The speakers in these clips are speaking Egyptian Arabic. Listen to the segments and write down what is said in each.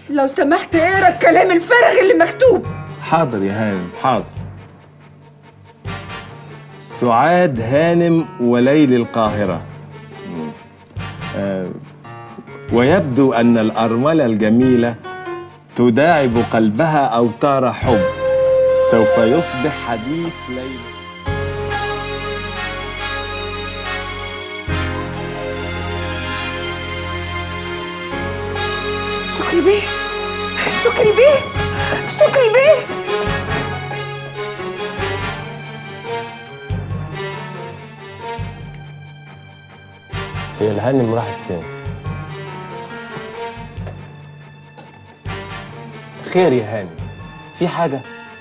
لو سمحت اقرا الكلام الفارغ اللي مكتوب حاضر يا هانم حاضر سعاد هانم وليل القاهرة مم. آه، ويبدو أن الأرملة الجميلة تداعب قلبها أوتار حب سوف يصبح حديث ليلى شكري بيه شكري بيه شكري بيه هي الهانم راحت فين؟ خير يا هانم في حاجة؟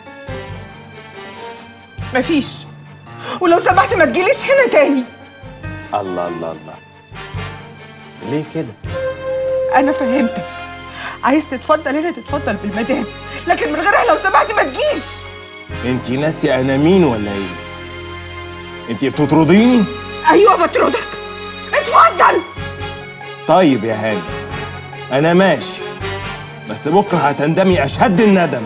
مفيش ولو سمحت ما تجيليش هنا تاني الله الله الله ليه كده؟ انا فهمتك عايز تتفضل هنا تتفضل بالمدام لكن من غيرها لو سمحت ما تجيش انت ناسية انا مين ولا ايه؟ انت بتطرديني؟ ايوه بطردك اتفضل طيب يا هاني انا ماشي بس بكره هتندمي اشد الندم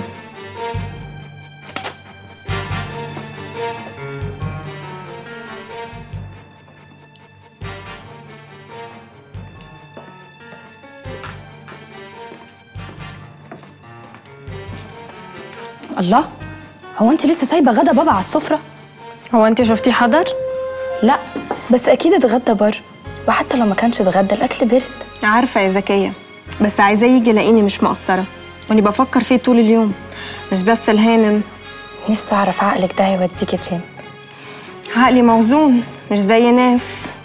الله هو انت لسه سايبه غدا بابا على السفره هو انت شفتيه حضر؟ لا بس اكيد اتغدى بره وحتى لو ما كانش اتغدى الاكل برد عارفه يا زكيه بس عايزاه يجي يلاقيني مش مقصره واني بفكر فيه طول اليوم مش بس الهانم نفسي اعرف عقلك ده هيوديكي فين عقلي موزون مش زي ناس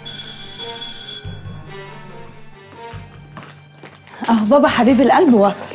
اهو بابا حبيب القلب وصل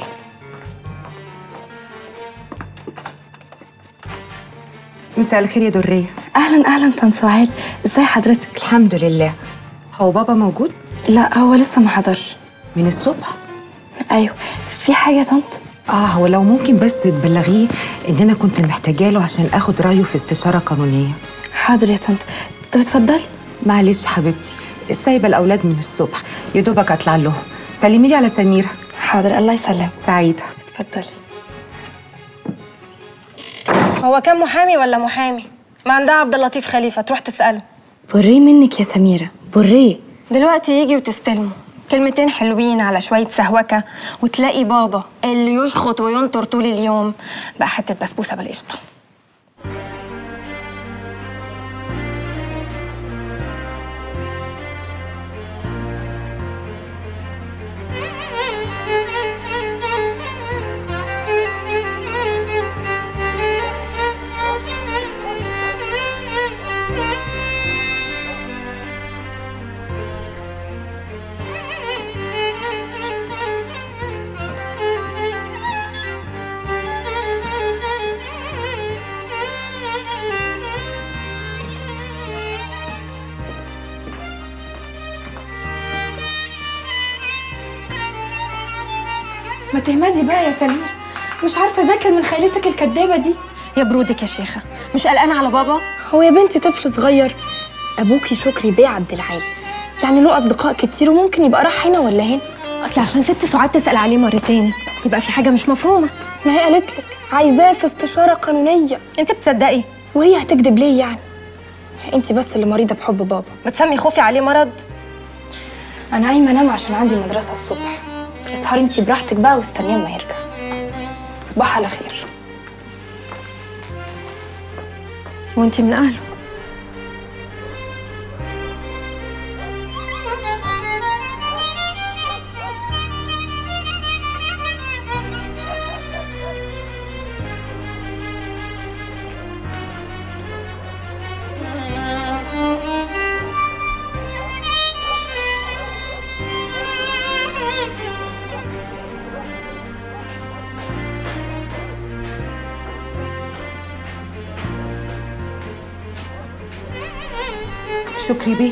مساء الخير يا درية اهلا اهلا طن سعاد ازاي حضرتك الحمد لله هو بابا موجود لا هو لسه ما حضرش من الصبح ايوه في حاجه يا طنط اه هو لو ممكن بس تبلغيه ان انا كنت محتاجه له عشان اخد رايه في استشاره قانونيه حاضر يا طنط طب اتفضلي معلش حبيبتي سايبه الاولاد من الصبح يا دوبك اطلع لهم سلمي لي على سميره حاضر الله يسلمك سعيده اتفضلي هو كان محامي ولا محامي ما عندها عبد اللطيف خليفه تروح تساله بريه منك يا سميره بريه دلوقتي يجي وتستلمه كلمتين حلوين على شوية سهوكة وتلاقي بابا اللي يشخط وينطر طول اليوم بقى حتة بسبوسة بالقشطة ما تهمدي بقى يا سمير مش عارفه اذاكر من خيلتك الكدابه دي يا برودك يا شيخة مش قلقانة على بابا هو يا بنتي طفل صغير ابوكي شكري بيه عبد العالي يعني له اصدقاء كتير وممكن يبقى راح هنا ولا هنا أصل عشان ست سعاد تسأل عليه مرتين يبقى في حاجة مش مفهومة ما هي قالت لك عايزاه في استشاره قانونيه أنت بتصدقي وهي هتكذب ليه يعني انت بس اللي مريضه بحب بابا بتسمي خوفي عليه مرض انا قايمه انام عشان عندي مدرسه الصبح اسهري انت براحتك بقى واستنيه اما يرجع تصبحي على خير وأنت من أهله شكري بيه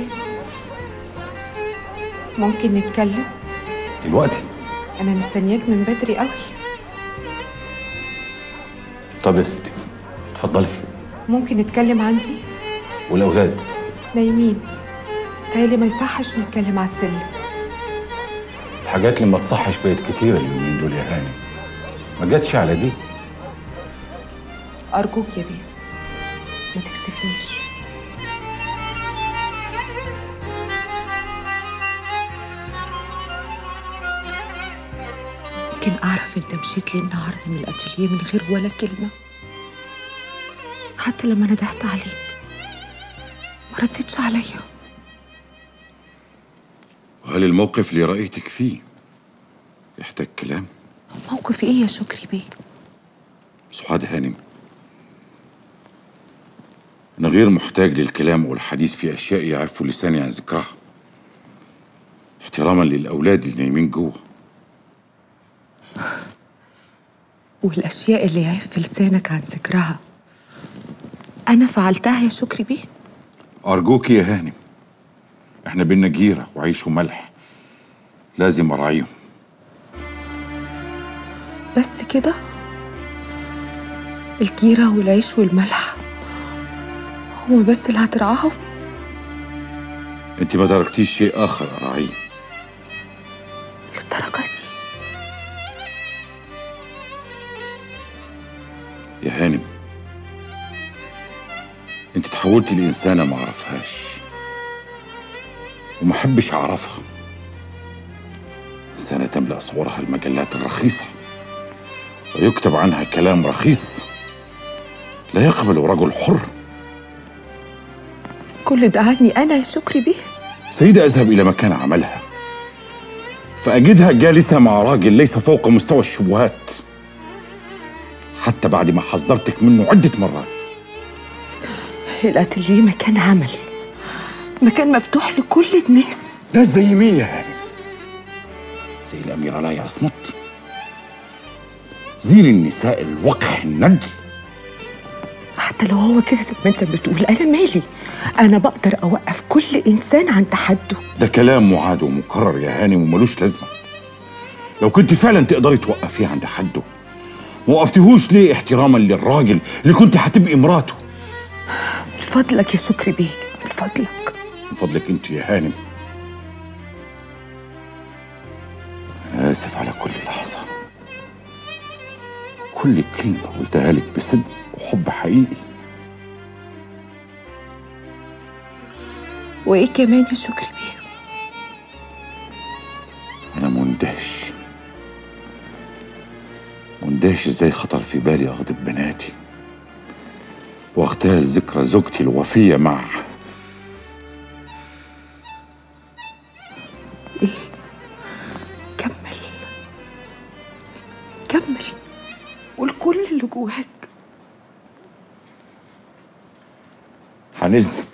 ممكن نتكلم دلوقتي انا مستنياك من بدري قوي طب يا ستي اتفضلي ممكن نتكلم عندي والاولاد نايمين تهيألي ما يصحش نتكلم على السلم الحاجات اللي ما تصحش بقت كتيرة اليومين دول يا هاني ما جاتش على دي ارجوك يا بيه ما تكسفنيش يمكن اعرف انت مشيت ليه النهارده من الاتيليه من غير ولا كلمه حتى لما ندهت عليك ما ردتش عليا وهل الموقف اللي رأيتك فيه يحتاج كلام؟ موقف ايه يا شكري بيه سعاد هانم أنا غير محتاج للكلام والحديث في أشياء يعف لساني عن ذكرها احتراما للأولاد اللي نايمين جوه والاشياء اللي يعف لسانك عن ذكرها انا فعلتها يا شكري بيه أرجوك يا هانم احنا بينا جيرة وعيش وملح لازم أراعيهم بس كده الجيرة والعيش والملح هو بس اللي هترعاهم انت ما تركتيش شيء آخر أراعيه للدرجة دي يا هانم انت تحولتي لإنسانة ما أعرفهاش وما أحبش أعرفها إنسانة تملأ صورها المجلات الرخيصة ويكتب عنها كلام رخيص لا يقبل رجل حر كل ده عني أنا يا شكري بيه سيدة أذهب إلى مكان عملها فأجدها جالسة مع راجل ليس فوق مستوى الشبهات حتى بعد ما حذرتك منه عدة مرات الأتليه مكان عمل مكان مفتوح لكل الناس ناس زي مين يا هانم زي الأميرة لاي عصمت زير النساء الوقح النجل حتى لو هو كده زي ما انت بتقول انا مالي انا بقدر اوقف كل انسان عند حده ده كلام معاد ومكرر يا هانم وملوش لازمة لو كنت فعلا تقدري توقفيه عند حده ما وقفتيهوش ليه احتراما للراجل اللي كنت هتبقي مراته من فضلك يا شكري بيه من فضلك من فضلك انت يا هانم انا اسف على كل لحظه كل كلمه قلتها لك بصدق وحب حقيقي وايه كمان يا شكري بيه انا مندهش مندهش ازاي خطر في بالي اغضب بناتي واغتال ذكرى زوجتي الوفيه مع كمل كمل قول كل اللي جواك عن اذنك